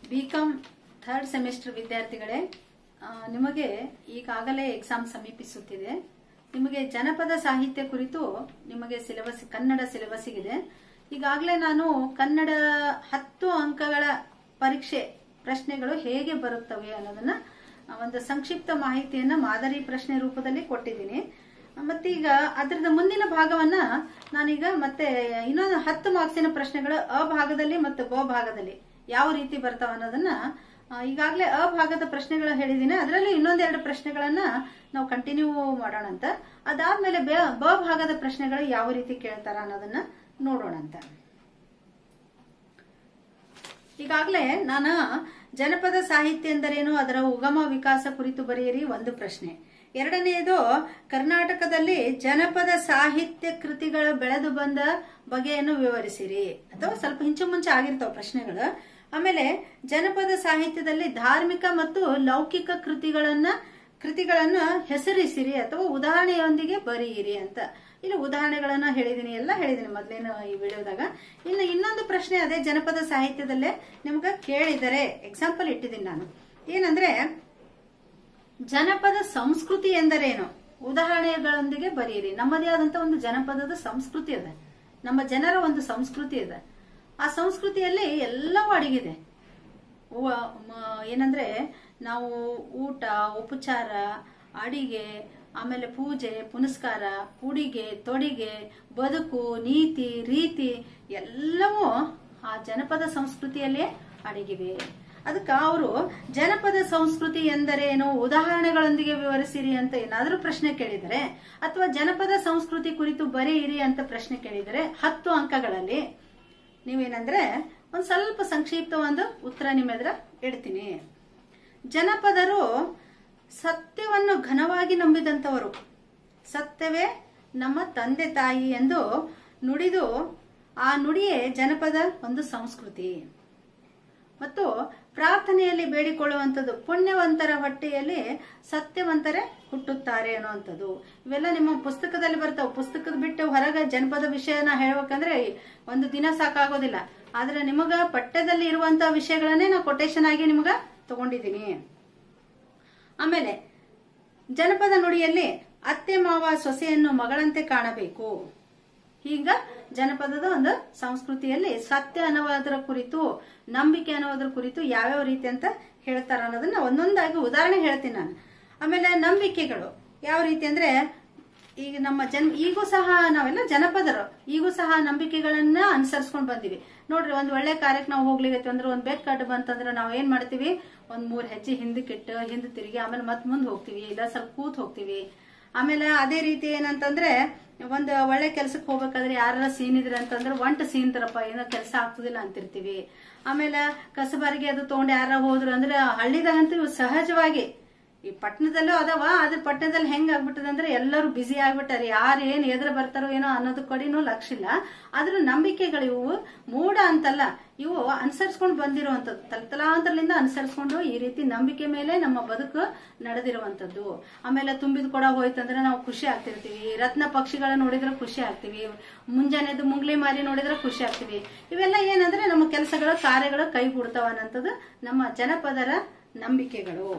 B com third semester ವಿದ್ಯಾರ್ಥಿಗಳೇ ಆ, ನಿಮಗೆ ಈಗಾಗಲೇ ಎಕ್ಸಾಮ್ ಸಮೀಪಿಸುತ್ತಿದೆ ನಿಮಗೆ ಜನಪದ ಸಾಹಿತ್ಯ ಕುರಿತು ನಿಮಗೆ ಸಿಲೆಬಸ್ ಕನ್ನಡ ಸಿಲೆಬಸ್ಸಿಗಿದೆ ಈಗಾಗಲೇ ನಾನು ಕನ್ನಡ ಹತ್ತು ಅಂಕಗಳ ಪರೀಕ್ಷೆ ಪ್ರಶ್ನೆಗಳು ಹೇಗೆ ಬರುತ್ತವೆ ಅನ್ನೋದನ್ನ ಆ, ಒಂದು ಸಂಕ್ಷಿಪ್ತ ಮಾಹಿತಿಯನ್ನ ಮಾದರಿ ಪ್ರಶ್ನೆ ರೂಪದಲ್ಲಿ ಕೊಟ್ಟಿದ್ದೀನಿ ಮತ್ತೀಗ ಅದರದ ಮುಂದಿನ ಭಾಗವನ್ನ ನಾನೀಗ ಮತ್ತೆ ಇನ್ನೊಂದು ಹತ್ತು ಮಾರ್ಕ್ಸಿನ ಪ್ರಶ್ನೆಗಳು ಅ ಭಾಗದಲ್ಲಿ ಮತ್ತು ಬ ಭಾಗದಲ್ಲಿ ಯಾವ ರೀತಿ ಬರ್ತಾವ ಅನ್ನೋದನ್ನ ಆ, ಈಗಾಗಲೇ ಅ ಭಾಗದ ಪ್ರಶ್ನೆಗಳು ಹೇಳಿದ್ದೀನಿ ಅದರಲ್ಲಿ ಇನ್ನೊಂದೆರಡು ಪ್ರಶ್ನೆಗಳನ್ನ ನಾವು ಕಂಟಿನ್ಯೂ ಮಾಡೋಣ ಅಂತ ಅದಾದ್ಮೇಲೆ ಬ- ಬ ಭಾಗದ ಪ್ರಶ್ನೆಗಳು ಯಾವ ರೀತಿ ಕೇಳ್ತಾರ ಅನ್ನೋದನ್ನ ನೋಡೋಣ ಅಂತ ಈಗಾಗಲೇ ನಾನು ಜನಪದ ಸಾಹಿತ್ಯ ಎಂದರೇನು ಅದರ ಉಗಮ ವಿಕಾಸ ಕುರಿತು ಬರೆಯಿರಿ ಒಂದು ಪ್ರಶ್ನೆ ಎರಡನೆಯದು ಕರ್ನಾಟಕದಲ್ಲಿ ಜನಪದ ಸಾಹಿತ್ಯ ಕೃತಿಗಳು ಬೆಳೆದು ಬಂದ ಬಗೆಯನ್ನು ವಿವರಿಸಿರಿ ಅಥವಾ ಸ್ವಲ್ಪ ಹಿಂಚು ಮುಂಚೆ ಆಗಿರ್ತಾವ ಪ್ರಶ್ನೆಗಳು ಆಮೇಲೆ ಜನಪದ ಸಾಹಿತ್ಯದಲ್ಲಿ ಧಾರ್ಮಿಕ ಮತ್ತು ಲೌಕಿಕ ಕೃತಿಗಳನ್ನ ಕೃತಿಗಳನ್ನ ಹೆಸರಿಸಿರಿ ಅಥವಾ ಉದಾಹರಣೆಯೊಂದಿಗೆ ಬರೆಯಿರಿ ಅಂತ ಇಲ್ಲಿ ಉದಾಹರಣೆಗಳನ್ನ ಹೇಳಿದೀನಿ ಎಲ್ಲ ಹೇಳಿದೀನಿ ಮೊದ್ಲೇನು ಈ ವಿಡಿಯೋದಾಗ ಇನ್ನು ಇನ್ನೊಂದು ಪ್ರಶ್ನೆ ಅದೇ ಜನಪದ ಸಾಹಿತ್ಯದಲ್ಲೇ ನಿಮ್ಗ ಕೇಳಿದರೆ ಎಕ್ಸಾಂಪಲ್ ಇಟ್ಟಿದ್ದೀನಿ ನಾನು ಏನಂದ್ರೆ ಜನಪದ ಸಂಸ್ಕೃತಿ ಎಂದರೇನು ಉದಾಹರಣೆಗಳೊಂದಿಗೆ ಬರೆಯಿರಿ ನಮ್ಮದೇ ಆದಂತ ಒಂದು ಜನಪದದ ಸಂಸ್ಕೃತಿ ಅದ ನಮ್ಮ ಜನರ ಒಂದು ಸಂಸ್ಕೃತಿ ಇದೆ ಆ ಸಂಸ್ಕೃತಿಯಲ್ಲಿ ಎಲ್ಲವೂ ಅಡಗಿದೆ ಉವ- ಮ- ಏನಂದ್ರೆ ನಾವು ಊಟ ಉಪಚಾರ ಅಡಿಗೆ ಆಮೇಲೆ ಪೂಜೆ ಪುನಸ್ಕಾರ ಉಡಿಗೆ ತೊಡಿಗೆ ಬದುಕು ನೀತಿ ರೀತಿ ಎಲ್ಲವೂ ಆ ಜನಪದ ಸಂಸ್ಕೃತಿಯಲ್ಲೇ ಅಡಗಿವೆ ಅದಕ್ಕೆ ಅವರು ಜನಪದ ಸಂಸ್ಕೃತಿ ಎಂದರೇನು ಉದಾಹರಣೆಗಳೊಂದಿಗೆ ವಿವರಿಸಿರಿ ಅಂತ ಏನಾದರೂ ಪ್ರಶ್ನೆ ಕೇಳಿದರೆ ಅಥವಾ ಜನಪದ ಸಂಸ್ಕೃತಿ ಕುರಿತು ಬರೆಯಿರಿ ಅಂತ ಪ್ರಶ್ನೆ ಕೇಳಿದರೆ ಹತ್ತು ಅಂಕಗಳಲ್ಲಿ ನೀವೇನಂದ್ರೆ ಒಂದ್ ಸ್ವಲ್ಪ ಸಂಕ್ಷಿಪ್ತ ಒಂದು ಉತ್ತರ ನಿಮ್ಮ ಎದುರ ಇಡ್ತೀನಿ ಜನಪದರು ಸತ್ಯವನ್ನು ಘನವಾಗಿ ನಂಬಿದಂತವರು ಸತ್ಯವೇ ನಮ್ಮ ತಂದೆ ತಾಯಿ ಎಂದು ನುಡಿದು ಆ ನುಡಿಯೇ ಜನಪದ ಒಂದು ಸಂಸ್ಕೃತಿ ಮತ್ತು ಪ್ರಾರ್ಥನೆಯಲ್ಲಿ ಬೇಡಿಕೊಳ್ಳುವಂಥದ್ದು ಪುಣ್ಯವಂತರ ಹೊಟ್ಟೆಯಲ್ಲಿ ಸತ್ಯವಂತರೇ ಹುಟ್ಟುತ್ತಾರೆ ಅನ್ನುವಂಥದ್ದು ಇವೆಲ್ಲ ನಿಮ್ಮ ಪುಸ್ತಕದಲ್ಲಿ ಬರ್ತಾವ ಪುಸ್ತಕದ ಬಿಟ್ಟು ಹೊರಗೆ ಜನಪದ ವಿಷಯನ ಹೇಳ್ಬೇಕಂದ್ರೆ ಒಂದು ದಿನ ಸಾಕಾಗೋದಿಲ್ಲ ಆದ್ರೆ ನಿಮಗ ಪಠ್ಯದಲ್ಲಿ ಇರುವಂತಹ ವಿಷಯಗಳನ್ನೇ ನಾ ಕೊಟೇಶನ್ ಆಗಿ ನಿಮಗ ತಗೊಂಡಿದ್ದೀನಿ ಆಮೇಲೆ ಜನಪದ ನುಡಿಯಲ್ಲಿ ಅತ್ತೆ ಮಾವ ಸೊಸೆಯನ್ನು ಮಗಳಂತೆ ಕಾಣಬೇಕು ಈಗ ಜನಪದದ ಒಂದು ಸಂಸ್ಕೃತಿಯಲ್ಲಿ ಸತ್ಯ ಅನ್ನೋದ್ರ ಕುರಿತು ನಂಬಿಕೆ ಅನ್ನೋದ್ರ ಕುರಿತು ಯಾವ್ಯಾವ ರೀತಿ ಅಂತ ಹೇಳ್ತಾರ ಅನ್ನೋದನ್ನ ಒಂದೊಂದಾಗಿ ಉದಾಹರಣೆ ಹೇಳ್ತೀನಿ ನಾನು ಆಮೇಲೆ ನಂಬಿಕೆಗಳು ಯಾವ ರೀತಿ ಅಂದ್ರೆ ಈಗ ನಮ್ಮ ಜನ್ ಈಗೂ ಸಹ ನಾವೆಲ್ಲ ಜನಪದರು ಈಗೂ ಸಹ ನಂಬಿಕೆಗಳನ್ನ ಅನುಸರಿಸ್ಕೊಂಡು ಬಂದಿವಿ ನೋಡ್ರಿ ಒಂದ್ ಒಳ್ಳೆ ಕಾರ್ಯಕ್ಕೆ ನಾವು ಹೋಗ್ಲಿಕ್ಕೆ ಅಂದ್ರೆ ಒಂದ್ ಬೆಕ್ ಕಟ್ಟು ಬಂತಂದ್ರೆ ನಾವು ಏನ್ ಮಾಡ್ತೀವಿ ಒಂದ್ ಮೂರ್ ಹೆಜ್ಜೆ ಹಿಂದಕ್ಕಿಟ್ಟು ಹಿಂದೆ ತಿರುಗಿ ಆಮೇಲೆ ಮತ್ ಮುಂದೆ ಹೋಗ್ತೀವಿ ಇಲ್ಲ ಸ್ವಲ್ಪ ಕೂತ್ ಹೋಗ್ತೀವಿ ಆಮೇಲೆ ಅದೇ ರೀತಿ ಏನಂತಂದ್ರೆ ಒಂದ್ ಒಳ್ಳೆ ಕೆಲ್ಸಕ್ಕೆ ಹೋಗ್ಬೇಕಾದ್ರೆ ಯಾರ ಸೀನಿದ್ರಿ ಅಂತಂದ್ರೆ ಒಂಟ ಸೀನ್ತಾರಪ್ಪ ಏನೋ ಕೆಲಸ ಆಗ್ತದಿಲ್ಲ ಅಂತಿರ್ತೀವಿ ಆಮೇಲೆ ಕಸಬಾರಿಗೆ ಅದು ತಗೊಂಡು ಯಾರ ಹೋದ್ರು ಅಂದ್ರೆ ಹಳ್ಳಿದಾಗಂತೂ ಇವು ಸಹಜವಾಗಿ ಈ ಪಟ್ಟಣದಲ್ಲೂ ಅದಾವ ಆದ್ರೆ ಪಟ್ಟಣದಲ್ಲಿ ಹೆಂಗ್ ಆಗ್ಬಿಟ್ಟದ ಅಂದ್ರೆ ಎಲ್ಲರೂ ಬ್ಯುಸಿ ಆಗ್ಬಿಟ್ಟಾರೆ ಯಾರು ಏನ್ ಎದುರು ಬರ್ತಾರೋ ಏನೋ ಅನ್ನೋದು ಕಡೆನೂ ಲಕ್ಷ ಇಲ್ಲ ಆದ್ರೂ ನಂಬಿಕೆಗಳು ಇವು ಮೂಢ ಅಂತಲ್ಲ ಇವು ಅನುಸರಿಸ್ಕೊಂಡು ಬಂದಿರುವಂತದ್ದು ತಲತಲಾಂತರದಿಂದ ಅನುಸರಿಸ್ಕೊಂಡು ಈ ರೀತಿ ನಂಬಿಕೆ ಮೇಲೆ ನಮ್ಮ ಬದುಕು ನಡೆದಿರುವಂತದ್ದು ಆಮೇಲೆ ತುಂಬಿದ ಕೊಡ ಹೋಯ್ತಂದ್ರೆ ನಾವು ಖುಷಿ ಆಗ್ತಿರ್ತೀವಿ ರತ್ನ ಪಕ್ಷಿಗಳ ನೋಡಿದ್ರೆ ಖುಷಿ ಆಗ್ತೀವಿ ಮುಂಜಾನೆದು ಮುಂಗ್ಲಿ ಮಾರಿ ನೋಡಿದ್ರೆ ಖುಷಿ ಆಗ್ತೀವಿ ಇವೆಲ್ಲ ಏನಂದ್ರೆ ನಮ್ಮ ಕೆಲಸಗಳು ಕಾರ್ಯಗಳು ಕೈಗೂಡ್ತಾವ ಅನ್ನೋಂಥದ್ದು ನಮ್ಮ ಜನಪದರ ನಂಬಿಕೆಗಳು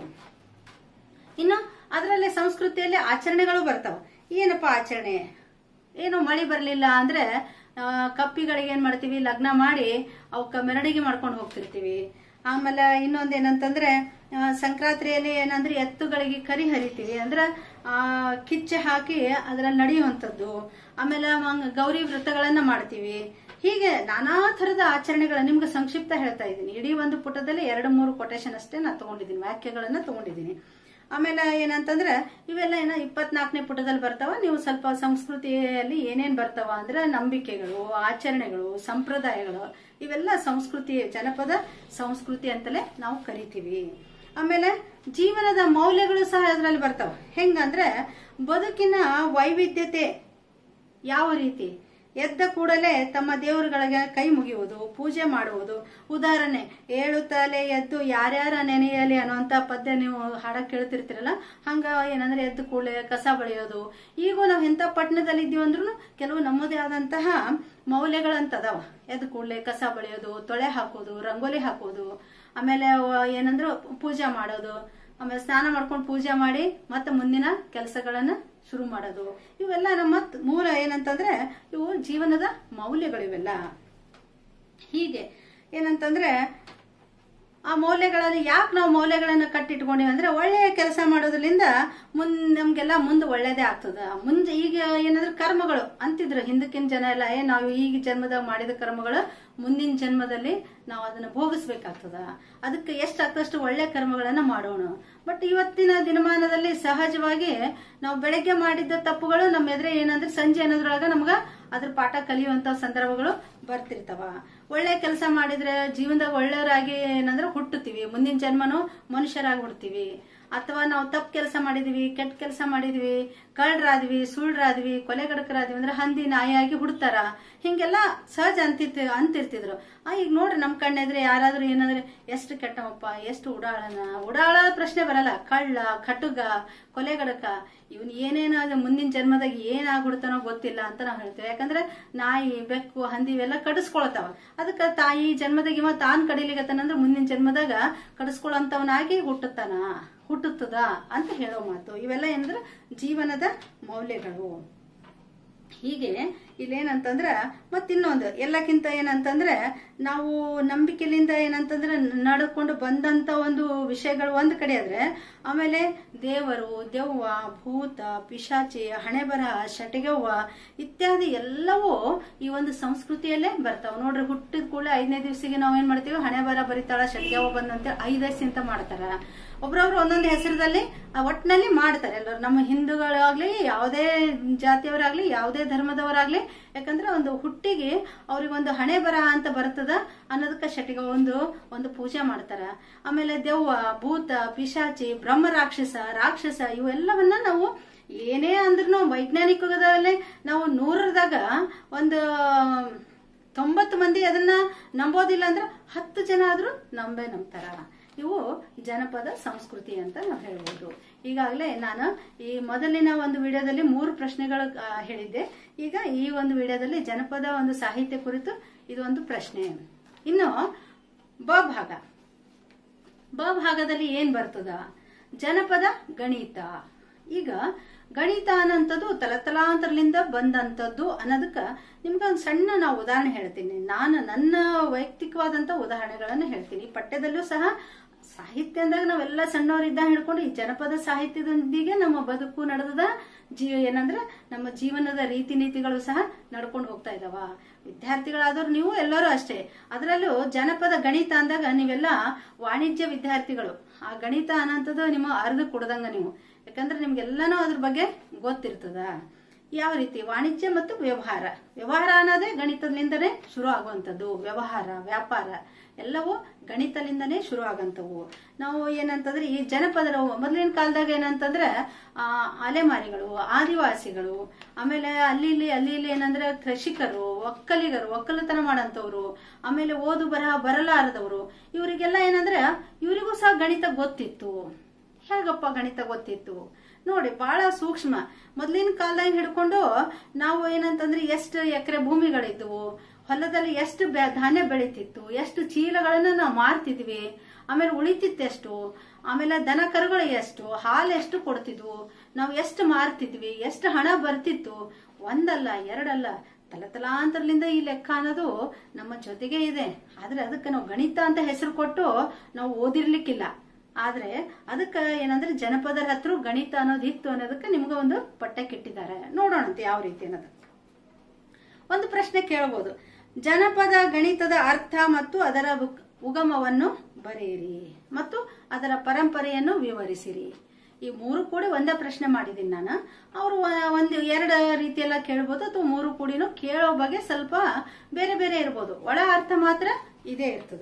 ಇನ್ನು ಅದರಲ್ಲಿ ಸಂಸ್ಕೃತಿಯಲ್ಲಿ ಆಚರಣೆಗಳು ಬರ್ತಾವ ಏನಪ್ಪ ಆಚರಣೆ ಏನು ಮಳಿ ಬರಲಿಲ್ಲ ಅಂದ್ರೆ ಆ, ಕಪ್ಪಿಗಳಿಗೆ ಏನ್ ಮಾಡ್ತೀವಿ ಲಗ್ನ ಮಾಡಿ ಅವಕ್ಕ ಮೆರವಣಿಗೆ ಮಾಡ್ಕೊಂಡು ಹೋಗ್ತಿರ್ತೀವಿ ಆಮೇಲೆ ಇನ್ನೊಂದ್ ಏನಂತಂದ್ರೆ ಆ, ಸಂಕ್ರಾಂತಿಯಲ್ಲಿ ಏನಂದ್ರೆ ಎತ್ತುಗಳಿಗೆ ಕರಿ ಹರಿತೀವಿ ಅಂದ್ರೆ ಆ ಕಿಚ್ಚೆ ಹಾಕಿ ಅದ್ರಲ್ಲಿ ನಡೆಯುವಂಥದ್ದು ಆಮೇಲೆ ಮಂಗ್- ಗೌರಿ ವ್ರತಗಳನ್ನ ಮಾಡ್ತೀವಿ ಹೀಗೆ ನಾನಾ ತರದ ಆಚರಣೆಗಳ ನಿಮ್ಗೆ ಸಂಕ್ಷಿಪ್ತ ಹೇಳ್ತಾ ಇದ್ದೀನಿ ಇಡೀ ಒಂದು ಪುಟದಲ್ಲಿ ಎರಡು ಮೂರು ಕೊಟೇಶನ್ ಅಷ್ಟೇ ನಾನು ತಗೊಂಡಿದ್ದೀನಿ ವಾಕ್ಯಗಳನ್ನ ತಗೊಂಡಿದ್ದೀನಿ ಆಮೇಲೆ ಏನಂತಂದ್ರೆ ಇವೆಲ್ಲ ಏನೋ ಇಪ್ಪತ್ನಾಲ್ಕನೇ ಪುಟದಲ್ಲಿ ಬರ್ತಾವ ನೀವು ಸ್ವಲ್ಪ ಸಂಸ್ಕೃತಿಯಲ್ಲಿ ಏನೇನ್ ಬರ್ತಾವ ಅಂದ್ರೆ ನಂಬಿಕೆಗಳು ಆಚರಣೆಗಳು ಸಂಪ್ರದಾಯಗಳು ಇವೆಲ್ಲ ಸಂಸ್ಕೃತಿ ಜನಪದ ಸಂಸ್ಕೃತಿ ಅಂತಲೇ ನಾವು ಕರಿತೀವಿ ಆಮೇಲೆ ಜೀವನದ ಮೌಲ್ಯಗಳು ಸಹ ಅದರಲ್ಲಿ ಬರ್ತಾವ ಹೆಂಗಂದ್ರೆ ಬದುಕಿನ ವೈವಿಧ್ಯತೆ ಯಾವ ರೀತಿ ಎದ್ದ ಕೂಡಲೇ ತಮ್ಮ ದೇವರುಗಳಿಗೆ ಕೈ ಮುಗಿಯುವುದು ಪೂಜೆ ಮಾಡುವುದು ಉದಾಹರಣೆ ಏಳು ತಲೆ ಎದ್ದು ಯಾರ್ಯಾರ ನೆನೆಯಲಿ ಅನ್ನುವಂತ ಪದ್ಯ ನೀವು ಹಾಡ ಕೇಳ್ತಿರ್ತೀರಲ್ಲ ಹಂಗ ಏನಂದ್ರೆ ಎದ್ದು ಕೂಡಲೇ ಕಸ ಬಳಿಯೋದು ಈಗ ನಾವು ಎಂತ ಪಟ್ಟಣದಲ್ಲಿ ಇದ್ದೀವಿ ಅಂದ್ರೂ ಕೆಲವು ನಮ್ಮದೇ ಆದಂತಹ ಮೌಲ್ಯಗಳಂತ ಅದಾವ ಎದ್ದು ಕೂಡಲೇ ಕಸ ಬಳಿಯೋದು ತೊಳೆ ಹಾಕೋದು ರಂಗೋಲಿ ಹಾಕೋದು ಆಮೇಲೆ ಅವ ಏನಂದ್ರೆ ಪೂಜೆ ಮಾಡೋದು ಆಮೇಲೆ ಸ್ನಾನ ಮಾಡ್ಕೊಂಡು ಪೂಜೆ ಮಾಡಿ ಮತ್ತೆ ಮುಂದಿನ ಕೆಲಸಗಳನ್ನ ಶುರು ಮಾಡೋದು ಇವೆಲ್ಲ ನಮ್ಮ ಮೂಲ ಏನಂತಂದ್ರೆ ಇವು ಜೀವನದ ಮೌಲ್ಯಗಳಿವೆಲ್ಲ ಹೀಗೆ ಏನಂತಂದ್ರೆ ಆ ಮೌಲ್ಯಗಳಲ್ಲಿ ಯಾಕೆ ನಾವು ಮೌಲ್ಯಗಳನ್ನ ಕಟ್ಟಿಟ್ಕೊಂಡಿವಿ ಅಂದ್ರೆ ಒಳ್ಳೆಯ ಕೆಲಸ ಮಾಡೋದ್ರಿಂದ ಮುನ್ ನಮ್ಗೆಲ್ಲ ಮುಂದೆ ಒಳ್ಳೇದೇ ಆಗ್ತದ ಮುಂದೆ ಈಗ ಏನಂದ್ರೆ ಕರ್ಮಗಳು ಅಂತಿದ್ರು ಹಿಂದಕ್ಕಿನ ಜನ ಎಲ್ಲ ಏ ನಾವು ಈಗ ಜನ್ಮದಾಗ ಮಾಡಿದ ಕರ್ಮಗಳು ಮುಂದಿನ ಜನ್ಮದಲ್ಲಿ ನಾವು ಅದನ್ನ ಭೋಗಿಸ್ಬೇಕಾಗ್ತದ ಅದಕ್ಕೆ ಎಷ್ಟಾಗ್ತಷ್ಟು ಒಳ್ಳೆ ಕರ್ಮಗಳನ್ನ ಮಾಡೋಣ ಬಟ್ ಇವತ್ತಿನ ದಿನಮಾನದಲ್ಲಿ ಸಹಜವಾಗಿ ನಾವು ಬೆಳಗ್ಗೆ ಮಾಡಿದ್ದ ತಪ್ಪುಗಳು ನಮ್ಮ ಎದುರೆ ಏನಂದ್ರೆ ಸಂಜೆ ಅನ್ನೋದ್ರೊಳಗ ನಮ್ಗ ಅದ್ರ ಪಾಠ ಕಲಿಯುವಂತ ಸಂದರ್ಭಗಳು ಬರ್ತಿರ್ತಾವ ಒಳ್ಳೆ ಕೆಲಸ ಮಾಡಿದ್ರೆ ಜೀವನದಾಗ ಒಳ್ಳೆಯವರಾಗಿ ಏನಂದ್ರೆ ಹುಟ್ಟುತ್ತೀವಿ ಮುಂದಿನ ಜನ್ಮನು ಮನುಷ್ಯರಾಗಿ ಹುಡ್ತೀವಿ ಅಥವಾ ನಾವು ತಪ್ಪು ಕೆಲಸ ಮಾಡಿದೀವಿ ಕೆಟ್ಟ ಕೆಲಸ ಮಾಡಿದೀವಿ ಕಳ್ಳರಾದ್ವಿ ಸುಳ್ಳ್ರಾದ್ವಿ ಕೊಲೆಗಡಕರಾದ್ವಿ ಅಂದ್ರೆ ಹಂದಿ ನಾಯಿಯಾಗಿ ಹುಡ್ತಾರ ಹಿಂಗೆಲ್ಲ ಸಹಜ ಅಂತಿರ್ತಿ ಅಂತಿರ್ತಿದ್ರು ಆ ಈಗ ನೋಡ್ರಿ ನಮ್ ಕಣ್ಣೆದ್ರೆ ಯಾರಾದ್ರೂ ಏನಾದ್ರೆ ಎಷ್ಟು ಕೆಟ್ಟವಪ್ಪ ಎಷ್ಟು ಉಡಾಳನ ಉಡಾಳ ಪ್ರಶ್ನೆ ಬರಲ್ಲ ಕಳ್ಳ ಕಟುಗ ಕೊಲೆಗಡಕ ಇವನ್ ಏನೇನಾದ ಮುಂದಿನ ಜನ್ಮದಾಗ ಏನಾಗ್ಬಿಡ್ತಾನೋ ಗೊತ್ತಿಲ್ಲ ಅಂತ ನಾವು ಹೇಳ್ತೇವೆ ಯಾಕಂದ್ರೆ ನಾಯಿ ಬೆಕ್ಕು ಹಂದಿ ಇವೆಲ್ಲ ಕಡಿಸ್ಕೊಳತಾವ ಅದಕ್ಕೆ ತಾಯಿ ಜನ್ಮದಾಗ ಇವ ತಾನ್ ಕಡಿಲಿಗತ್ತಾನಂದ್ರೆ ಮುಂದಿನ ಜನ್ಮದಾಗ ಕಡಿಸ್ಕೊಳಂತವನಾಗಿ ಹುಟ್ಟುತ್ತಾನ ಹುಟ್ಟುತ್ತದ ಅಂತ ಹೇಳೋ ಮಾತು ಇವೆಲ್ಲ ಏನಂದ್ರೆ ಜೀವನದ ಮೌಲ್ಯಗಳು ಹೀಗೆ ಇಲ್ಲೇನಂತಂದ್ರ ಮತ್ತಿನ್ನೊಂದು ಎಲ್ಲಕ್ಕಿಂತ ಏನಂತಂದ್ರೆ ನಾವು ನಂಬಿಕೆಲಿಂದ ಏನಂತಂದ್ರೆ ನಡ್ಕೊಂಡು ಬಂದಂತ ಒಂದು ವಿಷಯಗಳು ಒಂದ್ ಕಡೆ ಆದ್ರೆ ಆಮೇಲೆ ದೇವರು ದೆವ್ವ ಭೂತ ಪಿಶಾಚಿ ಹಣೆಬರಹ ಶಟಗೆವ್ವ ಇತ್ಯಾದಿ ಎಲ್ಲವೂ ಈ ಒಂದು ಸಂಸ್ಕೃತಿಯಲ್ಲೇ ಬರ್ತಾವ ನೋಡ್ರಿ ಹುಟ್ಟಿದ ಕೂಡಲೇ ಐದನೇ ದಿವಸಿಗೆ ನಾವ್ ಏನ್ ಮಾಡ್ತೀವಿ ಹಣೆ ಬರ ಬರಿತಾಳ ಶಟಗೆವ್ವ ಬಂದಂತೆ ಐದೈಸ್ ಅಂತ ಮಾಡ್ತಾರ ಒಬ್ರೊಬ್ರು ಒಂದೊಂದು ಹೆಸರದಲ್ಲಿ ಒಟ್ಟಿನಲ್ಲಿ ಮಾಡ್ತಾರೆ ಎಲ್ಲರೂ ನಮ್ಮ ಹಿಂದೂಗಳಾಗ್ಲಿ ಯಾವುದೇ ಜಾತಿಯವರಾಗ್ಲಿ ಯಾವುದೇ ಧರ್ಮದವರಾಗ್ಲಿ ಯಾಕಂದ್ರೆ ಒಂದು ಹುಟ್ಟಿಗೆ ಅವ್ರಿಗೆ ಒಂದು ಹಣೆ ಬರಹ ಅಂತ ಬರ್ತದ ಅನ್ನೋದಕ್ಕೆ ಶಟಿಗ ಒಂದು ಒಂದು ಪೂಜೆ ಮಾಡ್ತಾರ ಆಮೇಲೆ ದೆವ್ವ ಭೂತ ಪಿಶಾಚಿ ಬ್ರಹ್ಮ ರಾಕ್ಷಸ ರಾಕ್ಷಸ ಇವೆಲ್ಲವನ್ನ ನಾವು ಏನೇ ಅಂದ್ರೂ ವೈಜ್ಞಾನಿಕದಲ್ಲಿ ನಾವು ನೂರರದಾಗ ಒಂದು ತೊಂಬತ್ತು ಮಂದಿ ಅದನ್ನ ನಂಬೋದಿಲ್ಲ ಅಂದ್ರೆ ಹತ್ತು ಜನ ಆದ್ರೂ ನಂಬೇ ನಂಬ್ತಾರ ಇವು ಜನಪದ ಸಂಸ್ಕೃತಿ ಅಂತ ನಾವು ಹೇಳ್ಬೋದು ಈಗಾಗಲೇ ನಾನು ಈ ಮೊದಲಿನ ಒಂದು ವಿಡಿಯೋದಲ್ಲಿ ಮೂರು ಪ್ರಶ್ನೆಗಳು ಆ, ಹೇಳಿದ್ದೆ ಈಗ ಈ ಒಂದು ವಿಡಿಯೋದಲ್ಲಿ ಜನಪದ ಒಂದು ಸಾಹಿತ್ಯ ಕುರಿತು ಇದು ಒಂದು ಪ್ರಶ್ನೆ ಇನ್ನು ಬ ಭಾಗ ಬ ಭಾಗದಲ್ಲಿ ಏನ್ ಬರ್ತದ ಜನಪದ ಗಣಿತ ಈಗ ಗಣಿತ ಅನ್ನೋಂಥದ್ದು ತಲತಲಾಂತರಲಿಂದ ಬಂದಂಥದ್ದು ಅನ್ನೋದಕ್ಕ ನಿಮ್ಗೆ ಒಂದು ಸಣ್ಣ ನಾವು ಉದಾಹರಣೆ ಹೇಳ್ತೀನಿ ನಾನು ನನ್ನ ವೈಯಕ್ತಿಕವಾದಂತ ಉದಾಹರಣೆಗಳನ್ನು ಹೇಳ್ತೀನಿ ಪಠ್ಯದಲ್ಲೂ ಸಹ ಸಾಹಿತ್ಯ ಅಂದಾಗ ನಾವೆಲ್ಲ ಸಣ್ಣವರಿದ್ದ ಹಿಡ್ಕೊಂಡು ಈ ಜನಪದ ಸಾಹಿತ್ಯದೊಂದಿಗೆ ನಮ್ಮ ಬದುಕು ನಡೆದ ಜೀ ಏನಂದ್ರೆ ನಮ್ಮ ಜೀವನದ ರೀತಿ ನೀತಿಗಳು ಸಹ ನಡ್ಕೊಂಡು ಹೋಗ್ತಾ ಇದಾವ ವಿದ್ಯಾರ್ಥಿಗಳಾದವ್ರು ನೀವು ಎಲ್ಲರೂ ಅಷ್ಟೇ ಅದರಲ್ಲೂ ಜನಪದ ಗಣಿತ ಅಂದಾಗ ನೀವೆಲ್ಲ ವಾಣಿಜ್ಯ ವಿದ್ಯಾರ್ಥಿಗಳು ಆ ಗಣಿತ ಅನ್ನೋಂಥದ್ದು ನಿಮ್ಮ ಅರ್ಧ ಕುಡ್ದಂಗ ನೀವು ಯಾಕಂದ್ರೆ ನಿಮ್ಗೆಲ್ಲನೂ ಅದ್ರ ಬಗ್ಗೆ ಗೊತ್ತಿರ್ತದ ಯಾವ ರೀತಿ ವಾಣಿಜ್ಯ ಮತ್ತು ವ್ಯವಹಾರ ವ್ಯವಹಾರ ಅನ್ನೋದೇ ಗಣಿತದಿಂದನೇ ಶುರು ಆಗುವಂಥದ್ದು ವ್ಯವಹಾರ ವ್ಯಾಪಾರ ಎಲ್ಲವೂ ಗಣಿತಲಿಂದನೇ ಶುರು ಆಗಂತವು ನಾವು ಏನಂತಂದ್ರೆ ಈ ಜನಪದರ ಮೊದಲಿನ ಕಾಲದಾಗ ಏನಂತಂದ್ರೆ ಆ ಅಲೆಮಾರಿಗಳು ಆದಿವಾಸಿಗಳು ಆಮೇಲೆ ಅಲ್ಲಿ ಇಲ್ಲಿ ಅಲ್ಲಿ ಇಲ್ಲಿ ಏನಂದ್ರೆ ಕೃಷಿಕರು ಒಕ್ಕಲಿಗರು ಒಕ್ಕಲತನ ಮಾಡಂತವ್ರು ಆಮೇಲೆ ಓದು ಬರಹ ಬರಲಾರದವರು ಇವರಿಗೆಲ್ಲ ಏನಂದ್ರೆ ಇವರಿಗೂ ಸಹ ಗಣಿತ ಗೊತ್ತಿತ್ತು ಹೇಗಪ್ಪ ಗಣಿತ ಗೊತ್ತಿತ್ತು ನೋಡಿ ಬಹಳ ಸೂಕ್ಷ್ಮ ಮೊದ್ಲಿನ ಕಾಲದಾಗ ಹಿಡ್ಕೊಂಡು ನಾವು ಏನಂತಂದ್ರೆ ಎಷ್ಟು ಎಕರೆ ಭೂಮಿಗಳಿದ್ವು ಹೊಲದಲ್ಲಿ ಎಷ್ಟು ಬೆ- ಧಾನ್ಯ ಬೆಳೀತಿತ್ತು ಎಷ್ಟು ಚೀಲಗಳನ್ನ ನಾವು ಮಾರ್ತಿದ್ವಿ ಆಮೇಲೆ ಉಳಿತಿತ್ತೆಷ್ಟು ಆಮೇಲೆ ದನ ಕರುಗಳು ಎಷ್ಟು ಹಾಲು ಎಷ್ಟು ಕೊಡ್ತಿದ್ವು ನಾವು ಎಷ್ಟು ಮಾರ್ತಿದ್ವಿ ಎಷ್ಟು ಹಣ ಬರ್ತಿತ್ತು ಒಂದಲ್ಲ ಎರಡಲ್ಲ ತಲತಲಾಂತರಲಿಂದ ಈ ಲೆಕ್ಕ ಅನ್ನೋದು ನಮ್ಮ ಜೊತೆಗೆ ಇದೆ ಆದ್ರೆ ಅದಕ್ಕೆ ನಾವು ಗಣಿತ ಅಂತ ಹೆಸರು ಕೊಟ್ಟು ನಾವು ಓದಿರ್ಲಿಕ್ಕಿಲ್ಲ ಆದ್ರೆ ಅದಕ್ಕೆ ಏನಂದ್ರೆ ಜನಪದರ ಹತ್ರ ಗಣಿತ ಅನ್ನೋದು ಇತ್ತು ಅನ್ನೋದಕ್ಕೆ ನಿಮ್ಗೆ ಒಂದು ಪಠ್ಯ ಕೆಟ್ಟಿದ್ದಾರೆ ನೋಡೋಣಂತೆ ಯಾವ ರೀತಿ ಅನ್ನೋದು ಒಂದು ಪ್ರಶ್ನೆ ಕೇಳಬಹುದು ಜನಪದ ಗಣಿತದ ಅರ್ಥ ಮತ್ತು ಅದರ ಉಗ್- ಉಗಮವನ್ನು ಬರೆಯಿರಿ ಮತ್ತು ಅದರ ಪರಂಪರೆಯನ್ನು ವಿವರಿಸಿರಿ ಈ ಮೂರು ಕೂಡಿ ಒಂದೇ ಪ್ರಶ್ನೆ ಮಾಡಿದ್ದೀನಿ ನಾನು ಅವರು ಒಂದು ಎರಡು ರೀತಿಯೆಲ್ಲ ಕೇಳ್ಬೋದು ಅಥವಾ ಮೂರು ಕೂಡಿನೂ ಕೇಳೋ ಬಗ್ಗೆ ಸ್ವಲ್ಪ ಬೇರೆ ಬೇರೆ ಇರ್ಬೋದು ಒಳ ಅರ್ಥ ಮಾತ್ರ ಇದೇ ಇರ್ತದ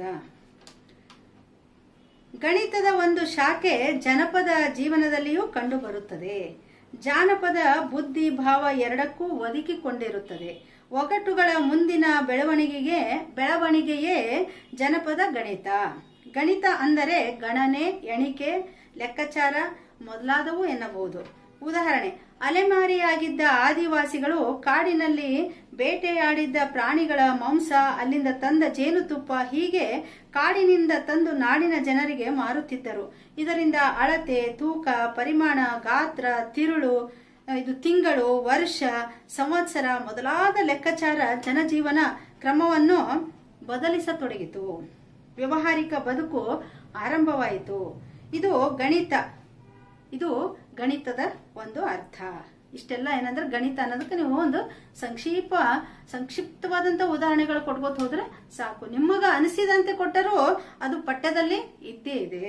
ಗಣಿತದ ಒಂದು ಶಾಖೆ ಜನಪದ ಜೀವನದಲ್ಲಿಯೂ ಕಂಡುಬರುತ್ತದೆ ಜಾನಪದ ಬುದ್ಧಿ ಭಾವ ಎರಡಕ್ಕೂ ಒದಗಿಕೊಂಡಿರುತ್ತದೆ ಒಗಟುಗಳ ಮುಂದಿನ ಬೆಳವಣಿಗೆಗೆ ಬೆಳವಣಿಗೆಯೇ ಜನಪದ ಗಣಿತ ಗಣಿತ ಅಂದರೆ ಗಣನೆ ಎಣಿಕೆ ಲೆಕ್ಕಾಚಾರ ಮೊದಲಾದವು ಎನ್ನಬಹುದು ಉದಾಹರಣೆ ಅಲೆಮಾರಿಯಾಗಿದ್ದ ಆದಿವಾಸಿಗಳು ಕಾಡಿನಲ್ಲಿ ಬೇಟೆಯಾಡಿದ್ದ ಪ್ರಾಣಿಗಳ ಮಾಂಸ ಅಲ್ಲಿಂದ ತಂದ ಜೇನುತುಪ್ಪ ಹೀಗೆ ಕಾಡಿನಿಂದ ತಂದು ನಾಡಿನ ಜನರಿಗೆ ಮಾರುತ್ತಿದ್ದರು ಇದರಿಂದ ಅಳತೆ ತೂಕ ಪರಿಮಾಣ ಗಾತ್ರ ತಿರುಳು ಇದು ತಿಂಗಳು ವರ್ಷ ಸಂವತ್ಸರ ಮೊದಲಾದ ಲೆಕ್ಕಾಚಾರ ಜನಜೀವನ ಕ್ರಮವನ್ನು ಬದಲಿಸತೊಡಗಿತು ವ್ಯವಹಾರಿಕ ಬದುಕು ಆರಂಭವಾಯಿತು ಇದು ಗಣಿತ ಇದು ಗಣಿತದ ಒಂದು ಅರ್ಥ ಇಷ್ಟೆಲ್ಲ ಏನಂದ್ರೆ ಗಣಿತ ಅನ್ನೋದಕ್ಕೆ ನೀವು ಒಂದು ಸಂಕ್ಷಿಪ್ತ ಸಂಕ್ಷಿಪ್ತವಾದಂತ ಉದಾಹರಣೆಗಳು ಕೊಟ್ಕೋತ ಹೋದ್ರೆ ಸಾಕು ನಿಮಗ ಅನಿಸಿದಂತೆ ಕೊಟ್ಟರೂ ಅದು ಪಠ್ಯದಲ್ಲಿ ಇದ್ದೇ ಇದೆ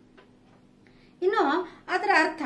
ಇನ್ನು ಅದರ ಅರ್ಥ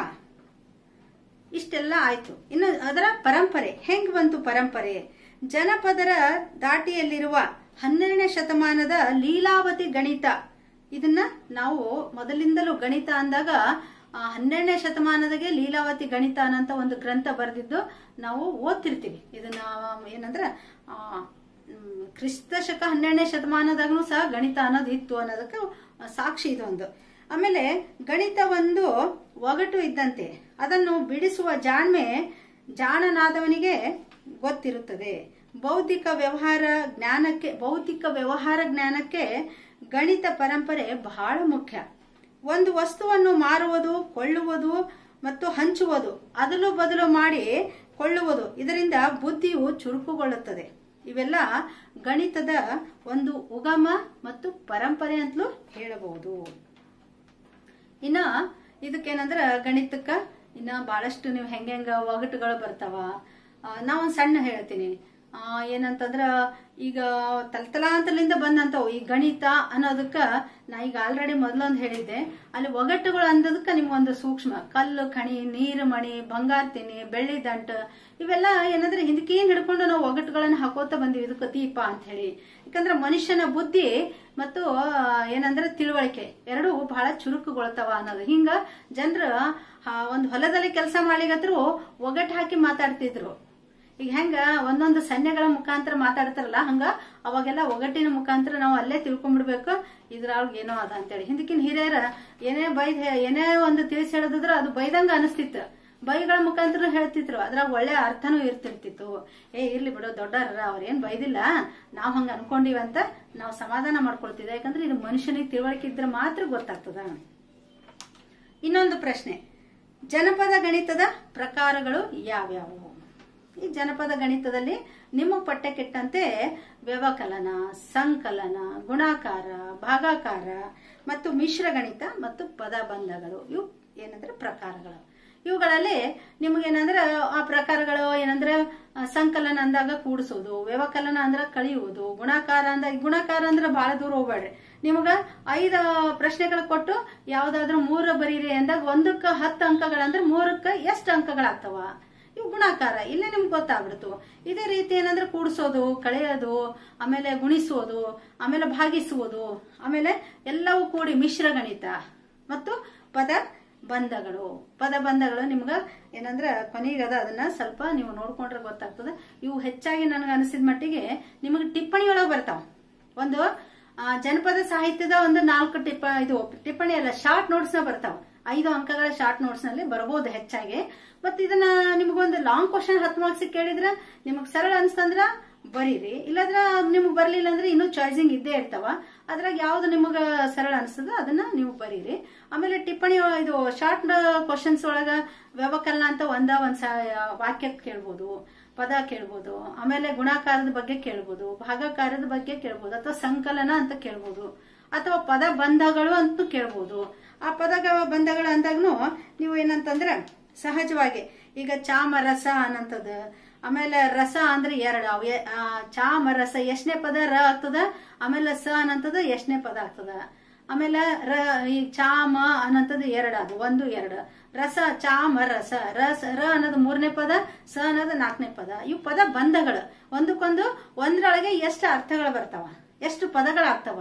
ಇಷ್ಟೆಲ್ಲ ಆಯ್ತು ಇನ್ನು ಅದರ ಪರಂಪರೆ ಹೆಂಗ್ ಬಂತು ಪರಂಪರೆ ಜನಪದರ ದಾಟಿಯಲ್ಲಿರುವ ಹನ್ನೆರಡನೇ ಶತಮಾನದ ಲೀಲಾವತಿ ಗಣಿತ ಇದನ್ನ ನಾವು ಮೊದಲಿಂದಲೂ ಗಣಿತ ಅಂದಾಗ ಆ, ಹನ್ನೆರಡನೇ ಶತಮಾನದಾಗೆ ಲೀಲಾವತಿ ಗಣಿತ ಅನ್ನಂತ ಒಂದು ಗ್ರಂಥ ಬರೆದಿದ್ದು ನಾವು ಓದ್ತಿರ್ತೀವಿ ಇದನ್ನ ಏನಂದ್ರ ಆ, ಮ್, ಕ್ರಿಸ್ತ ಶಕ ಹನ್ನೆರಡನೇ ಶತಮಾನದಾಗೂ ಸಹ ಗಣಿತ ಅನ್ನೋದು ಇತ್ತು ಅನ್ನೋದಕ್ಕೆ ಸಾಕ್ಷಿ ಇದೊಂದು ಆಮೇಲೆ ಗಣಿತ ಒಂದು ಒಗಟು ಇದ್ದಂತೆ ಅದನ್ನು ಬಿಡಿಸುವ ಜಾಣ್ಮೆ ಜಾಣನಾದವನಿಗೆ ಗೊತ್ತಿರುತ್ತದೆ ಬೌದ್ಧಿಕ ವ್ಯವಹಾರ ಜ್ಞಾನಕ್ಕೆ ಬೌದ್ಧಿಕ ವ್ಯವಹಾರ ಜ್ಞಾನಕ್ಕೆ ಗಣಿತ ಪರಂಪರೆ ಬಹಳ ಮುಖ್ಯ ಒಂದು ವಸ್ತುವನ್ನು ಮಾರುವುದು ಕೊಳ್ಳುವುದು ಮತ್ತು ಹಂಚುವುದು ಅದಲು ಬದಲು ಮಾಡಿ ಕೊಳ್ಳುವುದು ಇದರಿಂದ ಬುದ್ಧಿಯು ಚುರುಕುಗೊಳ್ಳುತ್ತದೆ ಇವೆಲ್ಲ ಗಣಿತದ ಒಂದು ಉಗಮ ಮತ್ತು ಪರಂಪರೆ ಅಂತಲೂ ಹೇಳಬಹುದು ಇನ್ನ ಇದಕ್ಕೇನಂದ್ರ ಗಣಿತಕ್ಕ ಇನ್ನ ಬಹಳಷ್ಟು ನೀವು ಹೆಂಗ ಹೆಂಗ ಒಗಟುಗಳು ಬರ್ತಾವ ಆ, ನಾ ಒಂದ್ ಸಣ್ಣ ಹೇಳ್ತೀನಿ ಆ, ಏನಂತಂದ್ರ ಈಗ ತಲತಲಾಂತಲಿಂದ ಬಂದಂತವು ಈ ಗಣಿತ ಅನ್ನೋದಕ್ಕ ನಾ ಈಗ ಆಲ್ರೆಡಿ ಮೊದಲೊಂದು ಹೇಳಿದ್ದೆ ಅಲ್ಲಿ ಒಗಟುಗಳು ಅಂದದಕ್ಕ ನಿಮ್ಗೊಂದು ಸೂಕ್ಷ್ಮ ಕಲ್ಲು ಖಣಿ ನೀರು ಮಣಿ ಬಂಗಾರ ತಿನಿ ಬೆಳ್ಳಿ ದಂಟ ಇವೆಲ್ಲ ಏನಂದ್ರೆ ಹಿಂದಕೇನ್ ಹಿಡ್ಕೊಂಡು ನಾವು ಒಗಟುಗಳನ್ನ ಹಾಕೋತ ಬಂದಿವಿ ಇದಕ್ಕೆ ದೀಪ ಅಂತ ಹೇಳಿ ಯಾಕಂದ್ರೆ ಮನುಷ್ಯನ ಬುದ್ಧಿ ಮತ್ತು ಆ, ಏನಂದ್ರೆ ತಿಳುವಳಿಕೆ ಎರಡೂ ಬಹಳ ಚುರುಕುಗೊಳ್ತಾವ ಅನ್ನೋದು ಹಿಂಗ ಜನರು ಒಂದು ಹೊಲದಲ್ಲಿ ಕೆಲಸ ಮಾಡ್ಲಿಗತ್ರು ಒಗಟ್ ಹಾಕಿ ಮಾತಾಡ್ತಿದ್ರು ಈಗ ಹೆಂಗ ಒಂದೊಂದು ಸನ್ನೆಗಳ ಮುಖಾಂತರ ಮಾತಾಡ್ತಾರಲ್ಲ ಹಂಗ ಅವಾಗೆಲ್ಲ ಒಗಟ್ಟಿನ ಮುಖಾಂತರ ನಾವು ಅಲ್ಲೇ ತಿಳ್ಕೊಂಡ್ಬಿಡ್ಬೇಕು ಇದ್ರೊಳಗೆ ಏನೋ ಅದ ಅಂತೇಳಿ ಹಿಂದಕಿನ ಹಿರಿಯರ ಏನೇ ಬೈದ್ ಏನೇ ಒಂದು ತಿಳಿಸಿ ಹೇಳದಿದ್ರ ಅದು ಬೈದಂಗ ಅನಿಸ್ತಿತ್ತು ಬೈಗಳ ಮುಖಾಂತರ ಹೇಳ್ತಿದ್ರು ಅದ್ರಾಗ ಒಳ್ಳೆ ಅರ್ಥನೂ ಇರ್ತಿರ್ತಿತ್ತು ಏ ಇರ್ಲಿ ಬಿಡು ದೊಡ್ಡರ ಅವ್ರೇನ್ ಬೈದಿಲ್ಲ ನಾವ್ ಹಂಗ ಅನ್ಕೊಂಡಿವಿ ಅಂತ ನಾವು ಸಮಾಧಾನ ಮಾಡ್ಕೊಳ್ತಿದ್ದೆ ಯಾಕಂದ್ರೆ ಇದು ಮನುಷ್ಯನಿಗೆ ತಿಳುವಳಿಕೆ ಇದ್ರೆ ಮಾತ್ರ ಗೊತ್ತಾಗ್ತದ ಇನ್ನೊಂದು ಪ್ರಶ್ನೆ ಜನಪದ ಗಣಿತದ ಪ್ರಕಾರಗಳು ಯಾವ್ಯಾವು ಈ ಜನಪದ ಗಣಿತದಲ್ಲಿ ನಿಮ್ಮ ಪಠ್ಯ ಕೆಟ್ಟಂತೆ ವ್ಯವಕಲನ ಸಂಕಲನ ಗುಣಾಕಾರ ಭಾಗಾಕಾರ ಮತ್ತು ಮಿಶ್ರ ಗಣಿತ ಮತ್ತು ಪದಬಂಧಗಳು ಇವು ಏನಂದ್ರೆ ಪ್ರಕಾರಗಳು ಇವುಗಳಲ್ಲಿ ನಿಮಗೇನಂದ್ರೆ ಆ ಪ್ರಕಾರಗಳು ಏನಂದ್ರೆ ಆ, ಸಂಕಲನ ಅಂದಾಗ ಕೂಡಿಸೋದು ವ್ಯವಕಲನ ಅಂದ್ರೆ ಕಳಿಯುವುದು ಗುಣಾಕಾರ ಅಂದ ಗುಣಾಕಾರ ಅಂದ್ರೆ ಬಹಳ ದೂರ ಹೋಗ್ಬೇಡ್ರಿ ನಿಮಗ ಐದು ಪ್ರಶ್ನೆಗಳು ಕೊಟ್ಟು ಯಾವ್ದಾದ್ರು ಮೂರ ಬರೀರಿ ಅಂದಾಗ ಒಂದಕ್ಕ ಹತ್ತು ಅಂಕಗಳಂದ್ರೆ ಮೂರಕ್ಕ ಎಷ್ಟು ಅಂಕಗಳಾಗ್ತವ ಇವು ಗುಣಾಕಾರ ಇಲ್ಲೇ ನಿಮ್ಗೆ ಗೊತ್ತಾಗ್ಬಿಡ್ತು ಇದೇ ರೀತಿ ಏನಂದ್ರೆ ಕೂಡಿಸೋದು ಕಳೆಯೋದು ಆಮೇಲೆ ಗುಣಿಸೋದು ಆಮೇಲೆ ಭಾಗಿಸುವುದು ಆಮೇಲೆ ಎಲ್ಲವೂ ಕೂಡಿ ಮಿಶ್ರ ಗಣಿತ ಮತ್ತು ಪದ ಬಂಧಗಳು ಪದ ಬಂಧಗಳು ನಿಮ್ಗ ಏನಂದ್ರೆ ಕೊನೆಗದ ಅದನ್ನ ಸ್ವಲ್ಪ ನೀವು ನೋಡ್ಕೊಂಡ್ರೆ ಗೊತ್ತಾಗ್ತದೆ ಇವು ಹೆಚ್ಚಾಗಿ ನನಗೆ ಅನಿಸಿದ ಮಟ್ಟಿಗೆ ನಿಮಗೆ ಟಿಪ್ಪಣಿ ಒಳಗೆ ಬರ್ತಾವ ಒಂದು ಆ, ಜನಪದ ಸಾಹಿತ್ಯದ ಒಂದು ನಾಲ್ಕು ಟಿಪ್ಪ ಇದು ಟಿಪ್ಪಣಿ ಅಲ್ಲ ಶಾರ್ಟ್ ನೋಟ್ಸ್ ನ ಬರ್ತಾವ ಐದು ಅಂಕಗಳ ಶಾರ್ಟ್ ನೋಟ್ಸ್ ನಲ್ಲಿ ಬರಬಹುದು ಹೆಚ್ಚಾಗಿ ಮತ್ ಇದನ್ನ ನಿಮಗೊಂದು ಲಾಂಗ್ ಕ್ವಶನ್ ಹತ್ತು ಮಾರ್ಕ್ಸ್ ಕೇಳಿದ್ರ ನಿಮಗ್ ಸರಳ ಅನ್ಸ್ತಂದ್ರ ಬರೀರಿ ಇಲ್ಲದ್ರ ನಿಮಗ್ ಬರ್ಲಿಲ್ಲ ಅಂದ್ರೆ ಇನ್ನೂ ಚಾಯ್ಸಿಂಗ್ ಇದ್ದೇ ಇರ್ತಾವ ಅದ್ರಾಗ ಯಾವ್ದು ನಿಮಗ ಸರಳ ಅನ್ಸ್ತದ ಅದನ್ನ ನೀವು ಬರೀರಿ ಆಮೇಲೆ ಟಿಪ್ಪಣಿ ಒಳ- ಇದು ಶಾರ್ಟ್ ಕ್ವಶನ್ಸ್ ಒಳಗ ವ್ಯವಕಲನ ಅಂತ ಒಂದ ಒಂದ್ ಸ- ವಾಕ್ಯ ಕೇಳ್ಬೋದು ಪದ ಕೇಳ್ಬೋದು ಆಮೇಲೆ ಗುಣಾಕಾರದ ಬಗ್ಗೆ ಕೇಳ್ಬೋದು ಭಾಗಾಕಾರದ ಬಗ್ಗೆ ಕೇಳ್ಬೋದು ಅಥವಾ ಸಂಕಲನ ಅಂತ ಕೇಳ್ಬೋದು ಅಥವಾ ಪದ ಬಂಧಗಳು ಅಂತ ಕೇಳ್ಬೋದು ಆ ಪದ ಬಂಧಗಳು ಅಂದಾಗ್ನು ನೀವು ಏನಂತಂದ್ರೆ ಸಹಜವಾಗಿ ಈಗ ಚಾಮರಸ ಅನ್ನಂಥದ್ದು ಆಮೇಲೆ ರಸ ಅಂದ್ರೆ ಎರಡು ಅವು ಎ- ಆ, ಚಾಮರಸ ಎಷ್ಟನೇ ಪದ ರ ಆಗ್ತದ ಆಮೇಲೆ ಸ ಅನ್ನಂಥದ್ದು ಎಷ್ಟನೇ ಪದ ಆಗ್ತದ ಆಮೇಲೆ ರ ಈ ಚಾಮ ಅನ್ನಂಥದ್ದು ಎರಡು ಅದು ಒಂದು ಎರಡು ರಸ ಚಾಮ ರಸ ರಸ ರ ಅನ್ನೋದು ಮೂರನೇ ಪದ ಸ ಅನ್ನೋದು ನಾಲ್ಕನೇ ಪದ ಇವು ಪದ ಬಂಧಗಳು ಒಂದಕ್ಕೊಂದು ಒಂದ್ರೊಳಗೆ ಎಷ್ಟು ಅರ್ಥಗಳು ಬರ್ತಾವ ಎಷ್ಟು ಪದಗಳಾಗ್ತಾವ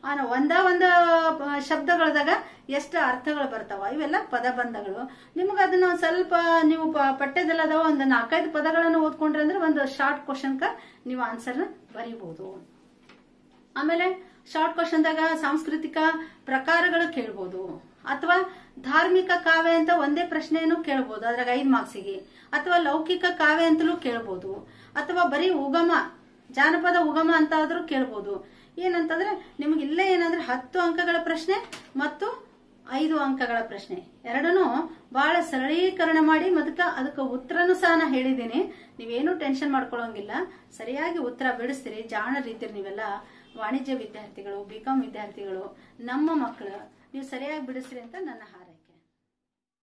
ಆ ಒಂದ ಒಂದ ಪ- ಶಬ್ದಗಳದಾಗ ಎಷ್ಟು ಅರ್ಥಗಳು ಬರ್ತಾವ ಇವೆಲ್ಲ ಪದಬಂಧಗಳು ನಿಮ್ಗೆ ಅದನ್ನ ಒಂದ್ ಸ್ವಲ್ಪ ನೀವು ಪ- ಪಠ್ಯದಲ್ಲಿ ಅದಾವ ಒಂದು ನಾಲ್ಕೈದು ಪದಗಳನ್ನು ಓದ್ಕೊಂಡ್ರೆ ಅಂದ್ರೆ ಒಂದು ಶಾರ್ಟ್ ಕ್ವಶನ್ಕ ನೀವು ಆನ್ಸರ್ನ ಬರೀಬಹುದು ಆಮೇಲೆ ಶಾರ್ಟ್ ಕ್ವಶನ್ದಾಗ ಸಾಂಸ್ಕೃತಿಕ ಪ್ರಕಾರಗಳು ಕೇಳ್ಬೋದು ಅಥವಾ ಧಾರ್ಮಿಕ ಕಾವ್ಯ ಅಂತ ಒಂದೇ ಪ್ರಶ್ನೆಯನ್ನು ಕೇಳ್ಬೋದು ಅದ್ರಾಗ ಐದು ಮಾರ್ಕ್ಸಿಗೆ ಅಥವಾ ಲೌಕಿಕ ಕಾವ್ಯ ಅಂತಲೂ ಕೇಳ್ಬೋದು ಅಥವಾ ಬರೀ ಉಗಮ ಜಾನಪದ ಉಗಮ ಅಂತ ಆದ್ರೂ ಕೇಳ್ಬೋದು ಏನಂತಂದ್ರೆ ನಿಮ್ಗೆ ಇಲ್ಲೇ ಏನಂದ್ರೆ ಹತ್ತು ಅಂಕಗಳ ಪ್ರಶ್ನೆ ಮತ್ತು ಐದು ಅಂಕಗಳ ಪ್ರಶ್ನೆ ಎರಡನ್ನೂ ಬಹಳ ಸರಳೀಕರಣ ಮಾಡಿ ಮದಕ ಅದಕ್ಕೆ ಉತ್ತರನೂ ಸಹ ನಾ ಹೇಳಿದ್ದೀನಿ ನೀವೇನು ಟೆನ್ಷನ್ ಮಾಡ್ಕೊಳ್ಳೋಂಗಿಲ್ಲ ಸರಿಯಾಗಿ ಉತ್ತರ ಬಿಡಿಸ್ತೀರಿ ಜಾಣರಿದ್ದೀರಿ ನೀವೆಲ್ಲ ವಾಣಿಜ್ಯ ವಿದ್ಯಾರ್ಥಿಗಳು ಬಿಕಾಂ ವಿದ್ಯಾರ್ಥಿಗಳು ನಮ್ಮ ಮಕ್ಕಳು ನೀವು ಸರಿಯಾಗಿ ಬಿಡಿಸ್ರಿ ಅಂತ ನನ್ನ ಹಾರೈಕೆ